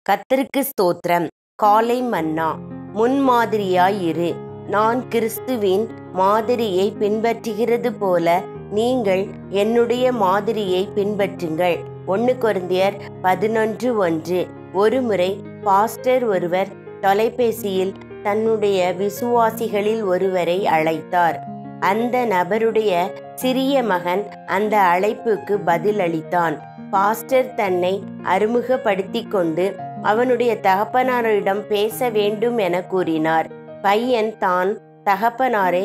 கர்த்தருக்கு ஸ்தோத்திரம் காலை மன்னா முன்மாதிரியாயிரு நான் கிறிஸ்துவின் மாதிரியை பின்பற்றுகிறது போல நீங்கள் என்னுடைய மாதிரியை பின்பற்றுங்கள் ஒன்று கொரிந்தியர் பதினொன்று ஒன்று ஒருமுறை பாஸ்டர் ஒருவர் தொலைபேசியில் தன்னுடைய விசுவாசிகளில் ஒருவரை அழைத்தார் அந்த நபருடைய சிறிய மகன் அந்த அழைப்புக்கு பதிலளித்தான் பாஸ்டர் தன்னை அறிமுகப்படுத்திக் கொண்டு அவனுடைய தகப்பனாரிடம் பேச வேண்டும் என கூறினார் பையன் தான் தகப்பனாரை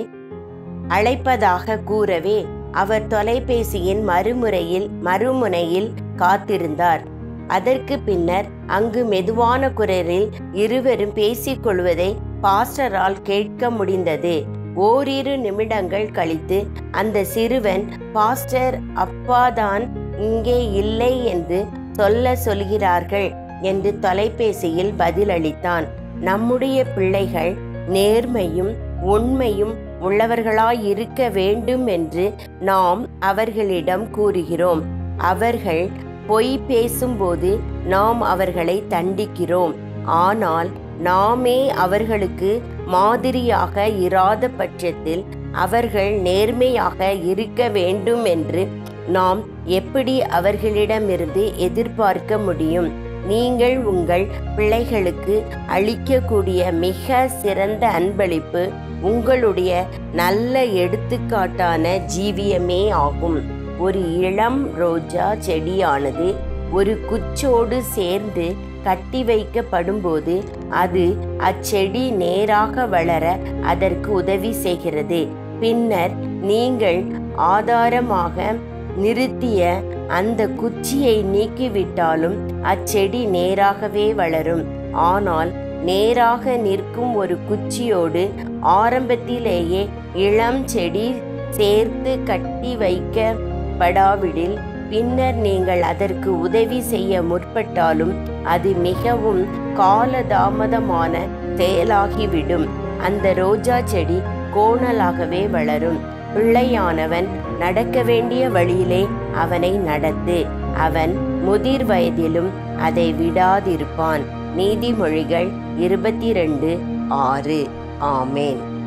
அழைப்பதாக கூறவே அவர் தொலைபேசியின் மறுமுறையில் மறுமுனையில் காத்திருந்தார் அதற்கு பின்னர் அங்கு மெதுவான குரலில் இருவரும் பேசிக்கொள்வதை பாஸ்டரால் கேட்க முடிந்தது ஓரிரு நிமிடங்கள் கழித்து அந்த சிறுவன் பாஸ்டர் அப்பாதான் இங்கே இல்லை என்று சொல்ல சொல்கிறார்கள் என்று தொலைபேசியில் பதிலளித்தான் நம்முடைய பிள்ளைகள் நேர்மையும் உண்மையும் உள்ளவர்களாயிருக்க வேண்டும் என்று நாம் அவர்களிடம் கூறுகிறோம் அவர்கள் பொய் பேசும்போது நாம் அவர்களை தண்டிக்கிறோம் ஆனால் நாமே அவர்களுக்கு மாதிரியாக இராத பட்சத்தில் அவர்கள் நேர்மையாக இருக்க வேண்டும் என்று நாம் எப்படி அவர்களிடமிருந்து எதிர்பார்க்க முடியும் நீங்கள் உங்கள் பிள்ளைகளுக்கு அளிக்கக்கூடிய மிக சிறந்த அன்பளிப்பு உங்களுடைய நல்ல எடுத்துக்காட்டான ஜீவியமே ஆகும் ஒரு இளம் ரோஜா செடியானது ஒரு குச்சோடு சேர்ந்து கட்டி வைக்கப்படும்போது அது அச்செடி நேராக வளர அதற்கு உதவி செய்கிறது பின்னர் நீங்கள் ஆதாரமாக நிறுத்திய அந்த குச்சியை நீக்கிவிட்டாலும் அச்செடி நேராகவே வளரும் ஆனால் நேராக நிற்கும் ஒரு குச்சியோடு ஆரம்பத்திலேயே இளம் செடி சேர்த்து கட்டி வைக்கப்படாவிடில் பின்னர் நீங்கள் அதற்கு உதவி செய்ய முற்பட்டாலும் அது மிகவும் காலதாமதமான செயலாகிவிடும் அந்த ரோஜா செடி கோணலாகவே வளரும் பிள்ளையானவன் நடக்க வேண்டிய வழியிலே அவனை நடத்து அவன் முதிர் வயதிலும் அதை விடாதிருப்பான் நீதிமொழிகள் இருபத்தி ரெண்டு ஆறு ஆமேன்